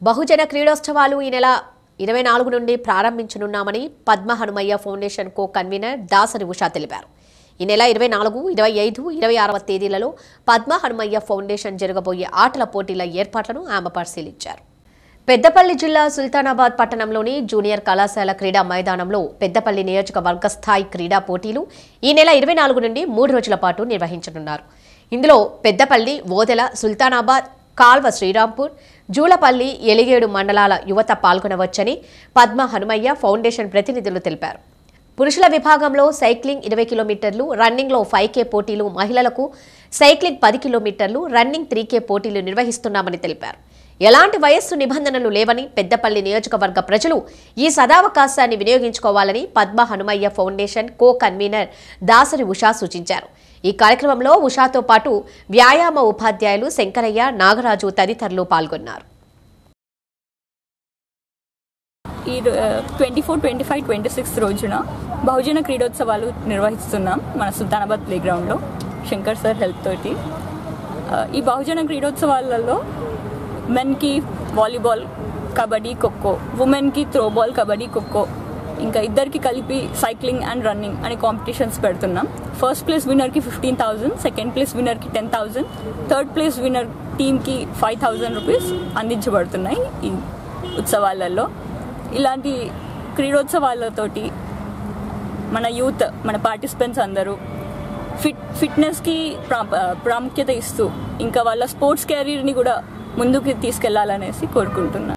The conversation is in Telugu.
బహుజన క్రీడోత్సవాలు ఈ నెల ఇరవై నాలుగు నుండి ప్రారంభించనున్నామని Padma Hanumaiah foundation co convener Dasari Usha తెలిపారు ఈ నెల ఇరవై నాలుగు ఇరవై ఐదు ఇరవై ఆరవ తేదీలలో పద్మ హనుమయ్య ఫౌండేషన్ జరగబోయే ఆటల పోటీల ఏర్పాట్లను ఆమె పరిశీలించారు పెద్దపల్లి జిల్లా సుల్తానాబాద్ పట్టణంలోని జూనియర్ కళాశాల క్రీడా మైదానంలో పెద్దపల్లి నియోజకవర్గ స్థాయి క్రీడా పోటీలు ఈ నెల ఇరవై నాలుగు నుండి మూడు రోజుల పాటు నిర్వహించనున్నారు ఇందులో పెద్దపల్లి ఓదెల సుల్తానాబాద్ కాల్వ శ్రీరాంపూర్ జూలపల్లి ఎలిగేడు మండలాల యువత పాల్గొనవచ్చని పద్మ హనుమయ్య ఫౌండేషన్ ప్రతినిధులు తెలిపారు పురుషుల విభాగంలో సైక్లింగ్ ఇరవై కిలోమీటర్లు రన్నింగ్లో ఫైవ్ కే పోటీలు మహిళలకు సైక్లింగ్ పది కిలోమీటర్లు రన్నింగ్ త్రీ కే పోటీలు నిర్వహిస్తున్నామని తెలిపారు ఎలాంటి వయస్సు నిబంధనలు లేవని పెద్దపల్లి నియోజకవర్గ ప్రజలు ఈ సదావకాశాన్ని వినియోగించుకోవాలని Padma Hanumaiah foundation co convener Dasari Usha సూచించారు ఈ కార్యక్రమంలో ఉషాతో పాటు వ్యాయామ ఉపాధ్యాయులు శంకరయ్య నాగరాజు తదితరులు పాల్గొన్నారు ఈ twenty four twenty five twenty sixth రోజున బహుజన క్రీడోత్సవాలు నిర్వహిస్తున్నాం మన సుల్తానాబాద్ ప్లేగ్రౌండ్లో శంకర్ సార్ హెల్ప్ తోటి ఆ, ఈ బహుజన క్రీడోత్సవాలలో మెన్కి వాలీబాల్ కబడ్డీ ఖోఖో ఉమెన్కి త్రోబాల్ కబడ్డీ ఖోఖో ఇంకా ఇద్దరికి కలిపి సైక్లింగ్ అండ్ రన్నింగ్ అనే కాంపిటీషన్స్ పెడుతున్నాం ఫస్ట్ ప్లేస్ విన్నర్కి ఫిఫ్టీన్ థౌజండ్ సెకండ్ ప్లేస్ విన్నర్కి ten thousand third place winner టీమ్కి ఫైవ్ థౌజండ్ రూపీస్ అందించబడుతున్నాయి ఈ ఉత్సవాలలో ఇలాంటి క్రీడోత్సవాలతోటి మన యూత్ మన పార్టిసిపెంట్స్ అందరూ ఫిట్ ఫిట్నెస్కి ప్రా ప్రాముఖ్యత ఇస్తూ ఇంకా వాళ్ళ స్పోర్ట్స్ కెరీర్ని కూడా ముందుకు తీసుకెళ్లాలనేసి కోరుకుంటున్నాను